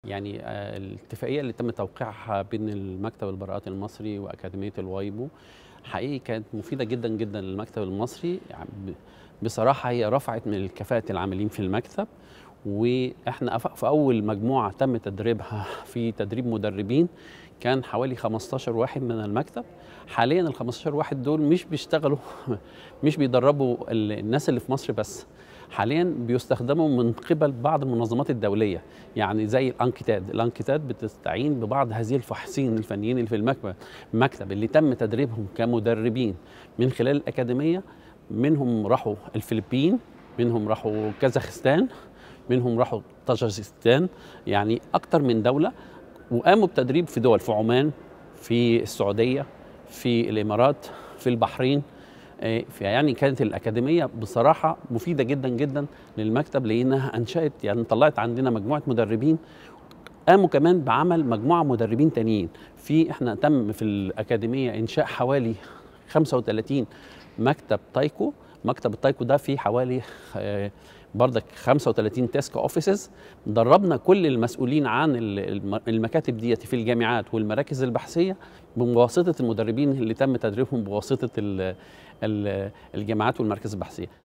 يعني آه، الاتفاقيه اللي تم توقيعها بين المكتب البراءات المصري واكاديميه الوايبو حقيقي كانت مفيده جدا جدا للمكتب المصري يعني ب- بصراحه هي رفعت من كفاءه العاملين في المكتب واحنا أف- في اول مجموعه تم تدريبها في تدريب مدربين كان حوالي 15 واحد من المكتب حاليا ال 15 واحد دول مش بيشتغلوا مش بيدربوا ال- الناس اللي في مصر بس حاليا بيستخدموا من قبل بعض المنظمات الدوليه يعني زي الانكتاد الانكتاد بتستعين ببعض هذه الفحصين الفنيين اللي في المكتب المكتب اللي تم تدريبهم كمدربين من خلال الاكاديميه منهم راحوا الفلبين منهم راحوا كازاخستان منهم راحوا طاجيكستان يعني اكتر من دوله وقاموا بتدريب في دول في عمان في السعوديه في الامارات في البحرين آه، فيعني كانت الأكاديمية بصراحة مفيدة جدا جدا للمكتب لأنها أنشأت يعني طلعت عندنا مجموعة مدربين قاموا كمان بعمل مجموعة مدربين تانيين في احنا تم في الأكاديمية إنشاء حوالي 35 مكتب تايكو مكتب التايكو ده فيه حوالي آه، بردك 35 تاسك اوفيسز دربنا كل المسؤولين عن ال- الم- المكاتب ديت في الجامعات والمراكز البحثيه بواسطه المدربين اللي تم تدريبهم بواسطه ال- ال- الجامعات والمراكز البحثيه